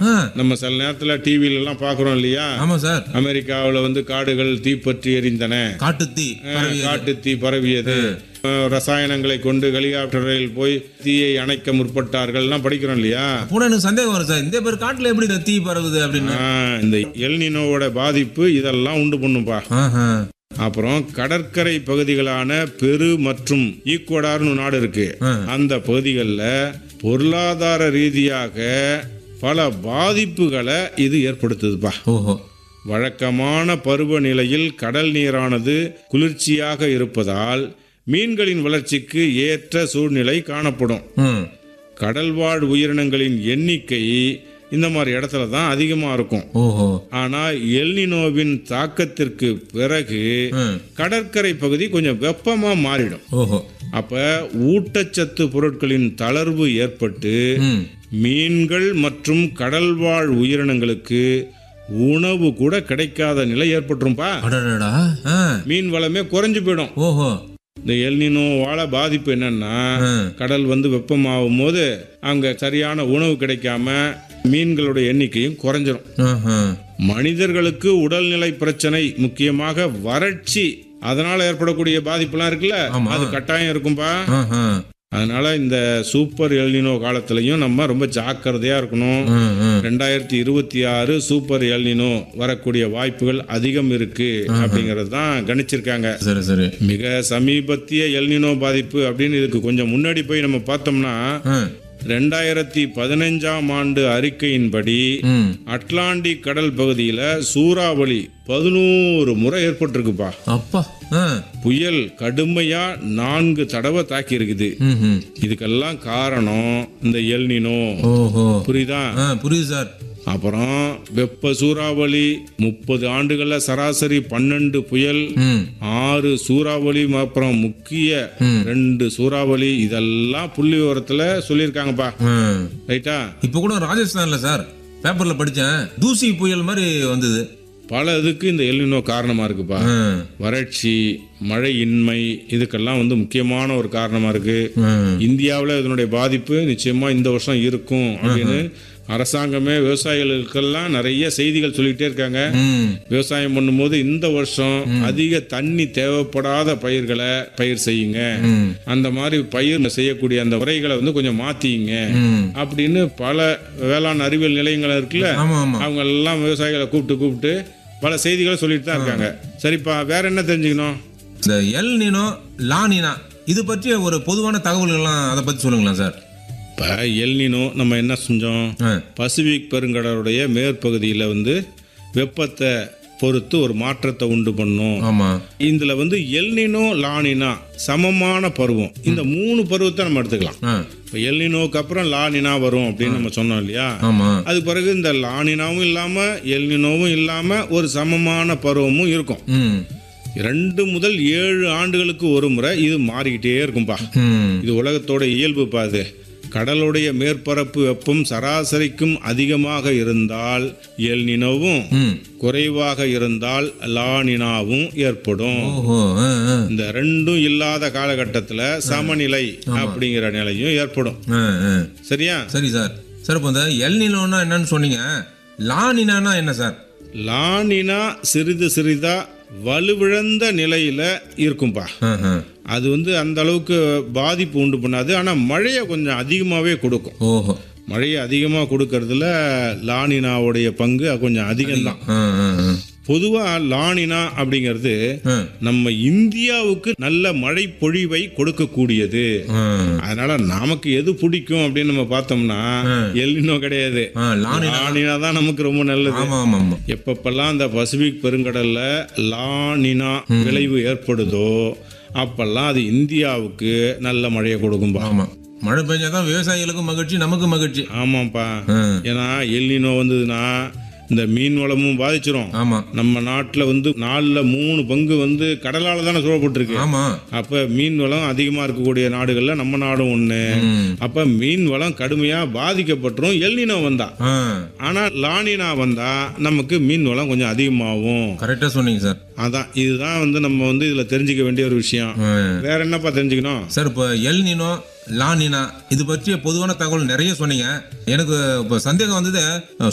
ஆ, நம்ம சில நேரத்துல டிவில எல்லாம் பாக்குறோம் இல்லையா ஆமா சார் அமெரிக்காவுல வந்து காடுகள் தீப்பற்றி எரிந்தன காட்டுத்தீ பரவியது. காட்டு தீ பரவியது அஹ், ரசாயனங்களை கொண்டு ஹெலிகாப்டரில் போய் தீயை அணைக்க முற்பட்டார்கள்லாம் படிக்கிறோம் இல்லையா கூட எனக்கு சந்தேகம் வரும் சார் இந்த பேர் காட்டுல எப்படி இந்த தீ பரவுது அப்படின்னு ஆஹ், இந்த எல்னினோவோட பாதிப்பு இதெல்லாம் உண்டு பண்ணும்பா ஆஹா. அப்புறம் கடற்கரை பகுதிகளான பெரு மற்றும் ஈக்குவடார்னு நாடு இருக்கு ஆ. அந்த பகுதிகளில் பொருளாதார ரீதியாக பல பாதிப்புகளை இது ஏற்படுத்துதுப்பா ஓஹோ வழக்கமான பருவநிலையில் கடல் நீரானது குளிர்ச்சியாக இருப்பதால் மீன்களின் வளர்ச்சிக்கு ஏற்ற சூழ்நிலை காணப்படும் ம் கடல்வாழ் உயிரினங்களின் எண்ணிக்கை இந்த மாதிரி இடத்துல தான் அதிகமாக இருக்கும் ஓஹோ ஆனால் எல்னினோவின் தாக்கத்திற்கு பிறகு ம் கடற்கரை பகுதி கொஞ்சம் வெப்பமாக மாறிடும் ஓஹோ அப்போ ஊட்டச்சத்து பொருட்களின் தளர்வு ஏற்பட்டு ம் மீன்கள் மற்றும் கடல்வாழ் உயிரினங்களுக்கு உணவு கூட கிடைக்காத நிலை ஏற்பட்டுரும்பா அடடடா ஆ மீன் வளமே குறைஞ்சு போயிடும் ஓஹோ இந்த எல்னினோவால பாதிப்பு என்னன்னா ஆ கடல் வந்து வெப்பமாகும் போது அங்க சரியான உணவு கிடைக்காம மீன்களோட எண்ணிக்கையும் குறைஞ்சிரும் ஆஹா. மனிதர்களுக்கு உடல்நிலை பிரச்சனை முக்கியமாக வறட்சி அதனால ஏற்படக்கூடிய பாதிப்புலாம் இருக்குல்ல ஆமா. அது கட்டாயம் இருக்கும்பா ஆஹா. அதனால இந்த சூப்பர் எல்னினோ காலத்திலையும் நம்ம ரொம்ப ஜாக்கிரதையா இருக்கணும் ம், ம். ரெண்டாயிரத்தி இருபத்தி ஆறு சூப்பர் எல்னினோ வரக்கூடிய வாய்ப்புகள் அதிகம் இருக்கு அப்படிங்கிறது தான் கணிச்சிருக்காங்க சரி சரி மிக சமீபத்திய எல்னினோ பாதிப்பு அப்படின்னு இதுக்கு கொஞ்சம் முன்னாடி போய் நம்ம பார்த்தோம்னா ஆ. ரெண்டாயிரத்தி பதினைஞ்சாம் ஆண்டு அறிக்கையின்படி ம் அட்லாண்டிக் கடல் பகுதியில் சூறாவளி பதினோரு முறை ஏற்பட்டிருக்குப்பா அப்பா ஆ புயல் கடுமையா நான்கு தடவை தாக்கி இருக்குது ம் ம். இதுக்கெல்லாம் காரணம் இந்த எல்னினோ ஓஹோ புரியுதா ஆ புரியுது சார் அப்புறம் வெப்ப சூறாவளி முப்பது ஆண்டுகள்ல சராசரி பன்னெண்டு புயல் ம் ஆறு சூறாவளி அப்புறம் முக்கிய ம். ரெண்டு சூறாவளி இதெல்லாம் புள்ளி விவரத்துல சொல்லியிருக்காங்கப்பா ம். ரைட்டா இப்போ கூட ராஜஸ்தான்ல சார் பேப்பர்ல படிச்சேன் தூசி புயல் மாதிரி வந்தது பல இதுக்கு இந்த எல்லினோ காரணமா இருக்குப்பா ம். வறட்சி மழையின்மை இதுக்கெல்லாம் வந்து முக்கியமான ஒரு காரணமா இருக்கு ம். இந்தியாவில் இதனுடைய பாதிப்பு நிச்சயமா இந்த வருஷம் இருக்கும் அப்படின்னு அரசாங்கமே விவசாயிகளுக்கெல்லாம் நிறைய செய்திகள் சொல்லிக்கிட்டே இருக்காங்க ம். விவசாயம் பண்ணும்போது இந்த வருஷம் அதிக தண்ணி தேவைப்படாத பயிர்களை பயிர் செய்யுங்க ம். அந்த மாதிரி பயிர் செய்யக்கூடிய அந்த முறைகளை வந்து கொஞ்சம் மாத்திங்க ம். அப்படின்னு பல வேளாண் அறிவியல் நிலையங்கள் இருக்குல்ல ஆமா ஆமா அவங்க எல்லாம் விவசாயிகளை கூப்பிட்டு கூப்பிட்டு பல செய்திகளை சொல்லிட்டு தான் இருக்காங்க சரிப்பா வேற என்ன தெரிஞ்சுக்கணும் இந்த எல் நீனோ லா நீனா இது பற்றிய ஒரு பொதுவான தகவல்கள்லாம் அதை பத்தி சொல்லுங்களேன் சார் இப்போ எல்னினோ நம்ம என்ன செஞ்சோம் ஆ. பசிபிக் பெருங்கடலுடைய மேற்பகுதியில் வந்து வெப்பத்தை பொறுத்து ஒரு மாற்றத்தை உண்டு பண்ணும் ஆமா இதுல வந்து எல்னினோ லானினா சமமான பருவம் இந்த மூணு பருவத்தை நம்ம எடுத்துக்கலாம் ஆ. இப்போ எல்னினோக்கு அப்புறம் லானினா வரும் அப்படின்னு நம்ம சொன்னோம் இல்லையா ஆமா அது பிறகு இந்த லானினாவும் இல்லாம எல்னினோவும் இல்லாம ஒரு சமமான பருவமும் இருக்கும் ம் ரெண்டு முதல் ஏழு ஆண்டுகளுக்கு ஒரு முறை இது மாறிக்கிட்டே இருக்கும்பா ம் இது உலகத்தோட இயல்பு பாது கடலுடைய மேற்பரப்பு வெப்பம் சராசரிக்கும் அதிகமாக இருந்தால் எல்னினோவும் ம் குறைவாக இருந்தால் லானினாவும் ஏற்படும் ஓஹோ ஆ, ஆ. இந்த ரெண்டும் இல்லாத காலகட்டத்தில் சமநிலை அப்படிங்கிற நிலையும் ஏற்படும் ஆ, ஆ. சரியா சரி சார் சார் இப்போ இந்த எல் நீனோன்னா என்னன்னு சொன்னீங்க லா நீனானா என்ன சார் லானினா சிறிது சிறிதா வலுவிழந்த நிலையில இருக்கும்பா ஆஹா. அது வந்து அந்த அளவுக்கு பாதிப்பு உண்டு பண்ணாது ஆனால் மழையை கொஞ்சம் அதிகமாகவே கொடுக்கும் ஓஹோ மழையை அதிகமாக கொடுக்கறதுல லானினாவுடைய பங்கு கொஞ்சம் அதிகம்தான் ஆ, ஆ, ஆ. பொதுவாக லானினா அப்படிங்கிறது ஆ. நம்ம இந்தியாவுக்கு நல்ல மழை பொழிவை கொடுக்கக்கூடியது ஆ. அதனால நமக்கு எது பிடிக்கும் அப்படின்னு நம்ம பார்த்தோம்னா எல்லினோ கிடையாது ஆ, லானி லானினா தான் நமக்கு ரொம்ப நல்லது ஆமா ஆமா ஆமா எப்பப்பெல்லாம் அந்த பசிபிக் பெருங்கடல்ல லானினா விளைவு ஏற்படுதோ அப்பெல்லாம் அது இந்தியாவுக்கு நல்ல மழையை கொடுக்கும்பா ஆமா மழை பெஞ்சாதான் விவசாயிகளுக்கும் மகிழ்ச்சி நமக்கு மகிழ்ச்சி ஆமாப்பா ஆ. ஏன்னா எல்லினோ வந்ததுன்னா இந்த மீன் வளமும் பாதிச்சிரும் ஆமா நம்ம நாட்டில் வந்து நாலில் மூணு பங்கு வந்து கடலால் தானே சூழப்பட்டிருக்கு ஆமா அப்போ மீன் வளம் அதிகமாக இருக்கக்கூடிய நாடுகளில் நம்ம நாடும் ஒன்று ம். அப்போ மீன் வளம் கடுமையாக பாதிக்கப்பட்டுரும் எல்லினோ வந்தா ஆ ஆனால் லானினா வந்தா நமக்கு மீன் வளம் கொஞ்சம் அதிகமாகும் கரெக்டா சொன்னீங்க சார் அதான் இதுதான் வந்து நம்ம வந்து இதில் தெரிஞ்சுக்க வேண்டிய ஒரு விஷயம் ஆ. வேற என்னப்பா தெரிஞ்சுக்கணும் சார் இப்போ எல் நீனோ லா நீனா இது பற்றிய பொதுவான தகவல் நிறைய சொன்னீங்க எனக்கு இப்போ சந்தேகம் வந்தது